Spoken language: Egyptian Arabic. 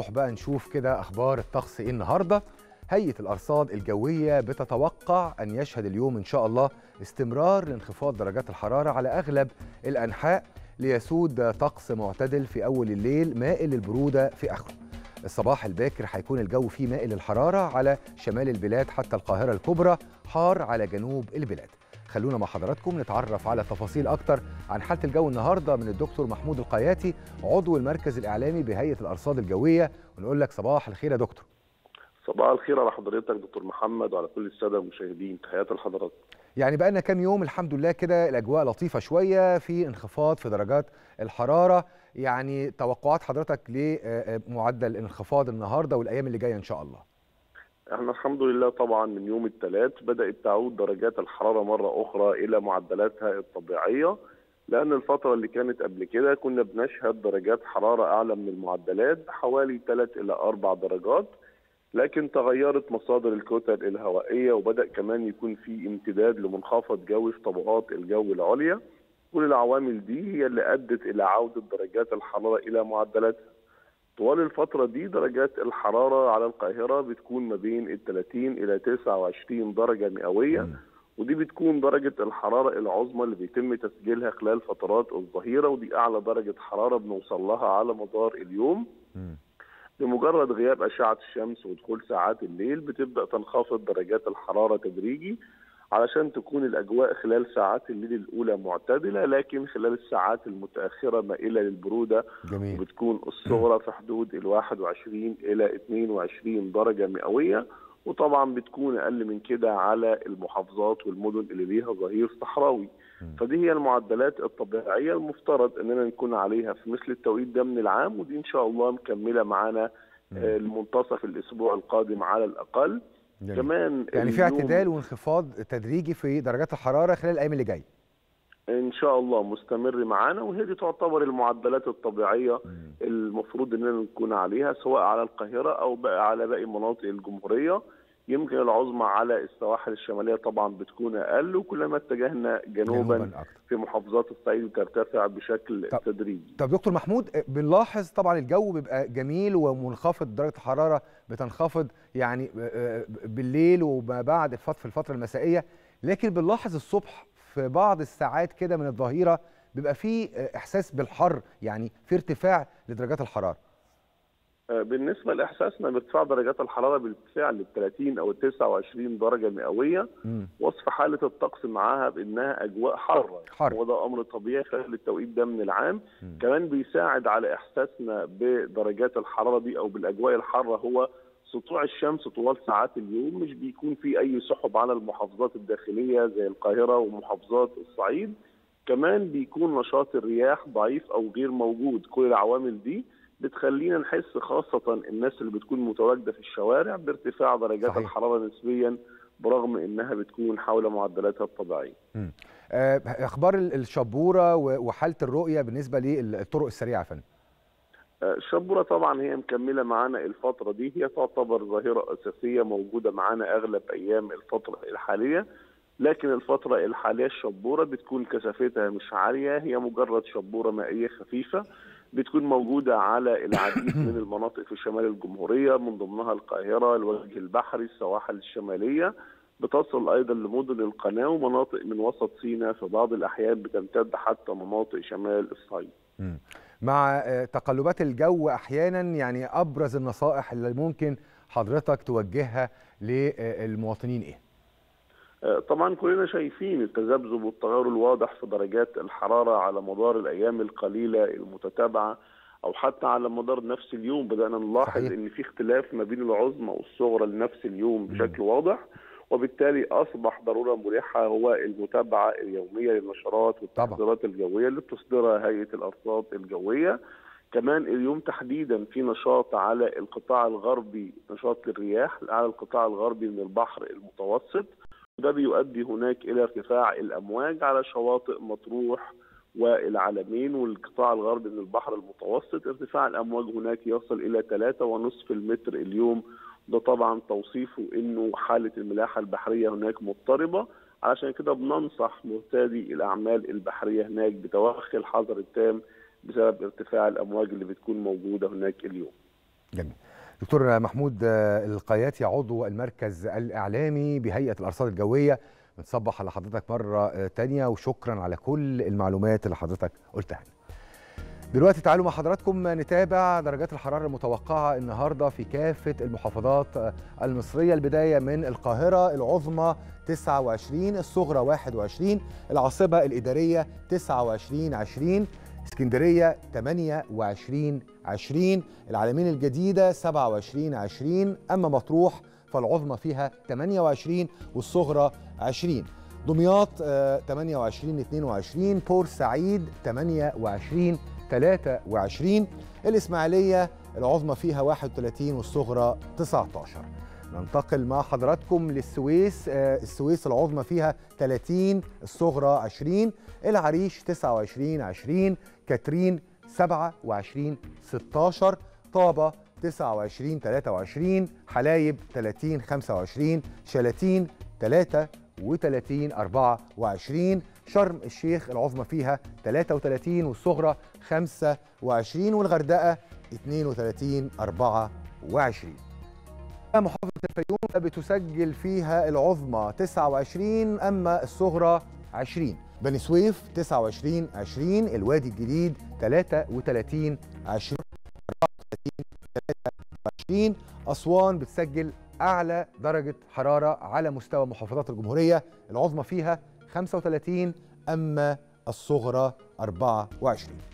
نروح بقى نشوف كده اخبار الطقس ايه النهارده هيئه الارصاد الجويه بتتوقع ان يشهد اليوم ان شاء الله استمرار لانخفاض درجات الحراره على اغلب الانحاء ليسود طقس معتدل في اول الليل مائل للبروده في اخره الصباح الباكر هيكون الجو فيه مائل للحراره على شمال البلاد حتى القاهره الكبرى حار على جنوب البلاد خلونا مع حضراتكم نتعرف على تفاصيل اكتر عن حاله الجو النهارده من الدكتور محمود القياتي عضو المركز الاعلامي بهيئه الارصاد الجويه ونقول لك صباح الخير يا دكتور صباح الخير على حضرتك دكتور محمد وعلى كل الساده المشاهدين تحياتي لحضرتك يعني بقى لنا كام يوم الحمد لله كده الاجواء لطيفه شويه في انخفاض في درجات الحراره يعني توقعات حضرتك لمعدل انخفاض النهارده والايام اللي جايه ان شاء الله احنا الحمد لله طبعا من يوم الثلاث بدات تعود درجات الحراره مره اخرى الى معدلاتها الطبيعيه لان الفتره اللي كانت قبل كده كنا بنشهد درجات حراره اعلى من المعدلات بحوالي 3 الى 4 درجات لكن تغيرت مصادر الكتل الهوائيه وبدا كمان يكون في امتداد لمنخفض جوي في طبقات الجو العليا كل العوامل دي هي اللي ادت الى عوده درجات الحراره الى معدلاتها طوال الفترة دي درجات الحرارة على القاهرة بتكون ما بين ال 30 إلى 29 درجة مئوية ودي بتكون درجة الحرارة العظمى اللي بيتم تسجيلها خلال فترات الظهيرة ودي أعلى درجة حرارة بنوصل لها على مدار اليوم بمجرد غياب أشعة الشمس ودخول ساعات الليل بتبدأ تنخفض درجات الحرارة تدريجي علشان تكون الأجواء خلال ساعات الليل الأولى معتدلة لكن خلال الساعات المتأخرة مائلة للبرودة جميل وبتكون الصغرى في حدود ال 21 إلى 22 درجة مئوية وطبعا بتكون أقل من كده على المحافظات والمدن اللي ليها ظهير صحراوي فدي هي المعدلات الطبيعية المفترض أننا نكون عليها في مثل التوقيت ده من العام ودي إن شاء الله مكملة معانا المنتصف الأسبوع القادم على الأقل جميل. كمان يعني في اليوم اعتدال وانخفاض تدريجي في درجات الحراره خلال الايام اللي جايه ان شاء الله مستمر معانا وهي دي تعتبر المعدلات الطبيعيه المفروض اننا نكون عليها سواء على القاهره او بقى على باقي مناطق الجمهوريه يمكن العظمى على السواحل الشماليه طبعا بتكون اقل وكلما اتجهنا جنوبا, جنوباً أكتر. في محافظات الصعيد بترتفع بشكل طب- تدريجي طب دكتور محمود بنلاحظ طبعا الجو بيبقى جميل ومنخفض درجه الحراره بتنخفض يعني بالليل وما بعد الفت- في الفتره المسائيه لكن بنلاحظ الصبح في بعض الساعات كده من الظهيره بيبقى في احساس بالحر يعني في ارتفاع لدرجات الحراره آه، بالنسبه لاحساسنا بارتفاع درجات الحراره بالارتفاع لل 30 او ال 29 درجه مئويه مم. وصف حاله الطقس معاها بانها اجواء حاره حر. وده امر طبيعي خلال التوقيت ده من العام مم. كمان بيساعد على احساسنا بدرجات الحراره دي او بالاجواء الحاره هو سطوع الشمس طوال ساعات اليوم مش بيكون في اي سحب على المحافظات الداخليه زي القاهره ومحافظات الصعيد كمان بيكون نشاط الرياح ضعيف او غير موجود كل العوامل دي بتخلينا نحس خاصة الناس اللي بتكون متواجدة في الشوارع بارتفاع درجات صحيح. الحرارة نسبيا برغم انها بتكون حول معدلاتها الطبيعية. مم. آه، اخبار ال- الشبوره و- وحاله الرؤيه بالنسبه للطرق السريعه يا فندم آه، الشبورة طبعا هي مكملة معانا الفترة دي هي تعتبر ظاهرة أساسية موجودة معانا أغلب أيام الفترة الحالية لكن الفترة الحالية الشبورة بتكون كثافتها مش عالية هي مجرد شبورة مائية خفيفة بتكون موجودة على العديد من المناطق في شمال الجمهورية من ضمنها القاهرة الوجه البحري السواحل الشمالية بتصل أيضا لمدن القناة ومناطق من وسط سيناء في بعض الأحيان بتمتد حتى مناطق شمال الصعيد مم. مع آه، تقلبات الجو احيانا يعني ابرز النصائح اللي ممكن حضرتك توجهها للمواطنين ايه آه، طبعا كلنا شايفين التذبذب والتغير الواضح في درجات الحرارة على مدار الأيام القليلة المتتابعة أو حتى على مدار نفس اليوم بدأنا نلاحظ صحيح. إن في اختلاف ما بين العظمى والصغرى لنفس اليوم بشكل واضح وبالتالي أصبح ضرورة ملحة هو المتابعة اليومية للنشرات والتحذيرات الجوية اللي بتصدرها هيئة الأرصاد الجوية كمان اليوم تحديدا في نشاط على القطاع الغربي نشاط للرياح على القطاع الغربي من البحر المتوسط وده بيؤدي هناك الى ارتفاع الامواج على شواطئ مطروح والعلمين والقطاع الغربي من البحر المتوسط ارتفاع الامواج هناك يصل الى 3.5 المتر اليوم ده طبعا توصيفه انه حاله الملاحه البحريه هناك مضطربه علشان كده بننصح مرتادي الاعمال البحريه هناك بتوخي الحذر التام بسبب ارتفاع الامواج اللي بتكون موجوده هناك اليوم جميل دكتور محمود آه، القياتي عضو المركز الإعلامي بهيئة الأرصاد الجوية بنصبح على حضرتك مرة آه، تانية وشكرا على كل المعلومات اللي حضرتك قلتها لنا. دلوقتي تعالوا مع حضراتكم نتابع درجات الحرارة المتوقعة النهاردة في كافة المحافظات آه، المصرية البداية من القاهرة العظمى 29 الصغرى 21 العاصمة الإدارية 29 20 اسكندرية 28 20 العالمين الجديدة 27 20 أما مطروح فالعظمى فيها 28 والصغرى 20 دمياط آه، 28 22 بورسعيد 28 23 الإسماعيلية العظمى فيها 31 والصغرى 19 ننتقل مع حضراتكم للسويس آه، السويس العظمى فيها 30 الصغرى 20 العريش 29 20 كاترين 27 16 طابة 29 23 حلايب 30 25 شلاتين 33 24 شرم الشيخ العظمى فيها 33 والصغرى 25 والغردقة 32 24 محافظة الفيوم بتسجل فيها العظمى 29 أما الصغرى 20 بني سويف 29 20 الوادي الجديد 33 20 24 أسوان بتسجل أعلى درجة حرارة على مستوى محافظات الجمهورية العظمى فيها 35 أما الصغرى 24